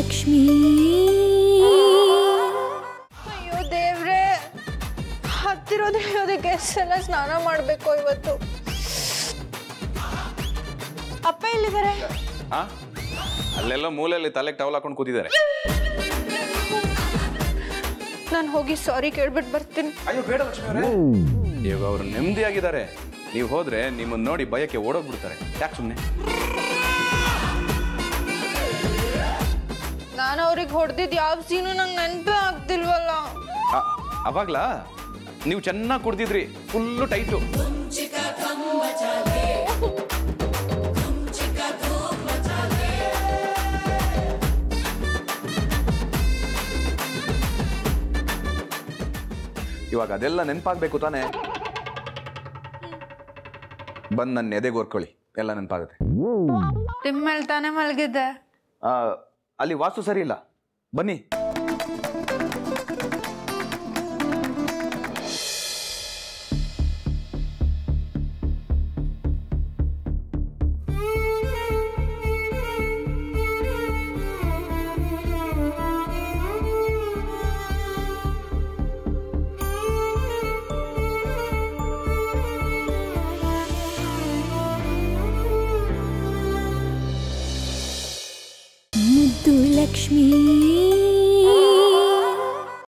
ಲಕ್ಷ್ಮೀ ಅಯ್ಯೋ ದೇವ್ರೆ ಹತ್ತಿರೋದು ಇಳಿಯೋದಕ್ಕೆ ಎಷ್ಟೆಲ್ಲ ಸ್ನಾನ ಮಾಡಬೇಕು ಇವತ್ತು ಅಪ್ಪ ಎಲ್ಲಿದ್ದಾರೆ ಹಾ ಅಲ್ಲೆಲ್ಲ ಮೂಲೆಯಲ್ಲಿ ತಲೆಗೆ ಟವಲ್ ಹಾಕೊಂಡು ಕೂತಿದ್ದಾರೆ ನಾನು ಹೋಗಿ ಸಾರಿ ಕೇಳ್ಬಿಟ್ಟು ಬರ್ತೀನಿ ಅಯ್ಯೋ ಬೇಡ ಲಕ್ಷ್ಮಿ ಅವರೇ ಇವಾಗ ಅವರು ನೆಮ್ಮದಿಯಾಗಿದ್ದಾರೆ ನೀವು ಹೋದ್ರೆ ನಿಮ್ಮನ್ನ ನೋಡಿ ಭಯಕ್ಕೆ ಓಡೋಗ್ಬಿಡ್ತಾರೆ ಯಾಕೆ ಸುಮ್ಮನೆ ನಾನು ಅವ್ರಿಗೆ ಹೊಡೆದಿದ್ದು ಯಾವ ಸೀನು ನಂಗೆ ನೆನಪೇ ಆಗ್ತಿಲ್ವಲ್ಲ ಅವಾಗ್ಲಾ ನೀವು ಚೆನ್ನಾಗಿ ಕುಡ್ದಿದ್ರಿ ಫುಲ್ಲು ಟೈಟು ಇವಾಗ ಅದೆಲ್ಲ ನೆನಪಾಗ್ಬೇಕು ತಾನೇ ಬಂದು ನನ್ನ ಎದೆಗೆ ಓರ್ಕೊಳ್ಳಿ ಎಲ್ಲ ನೆನಪಾಗುತ್ತೆ ನಿಮ್ಮ ಮೇಲೆ ತಾನೇ ಮಲಗಿದ್ದೆ ಆ, ಅಲ್ಲಿ ವಾಸ್ತು ಸರಿ ಇಲ್ಲ ಬನ್ನಿ ಮುದ್ದು ಲಕ್ಷ್ಮೀ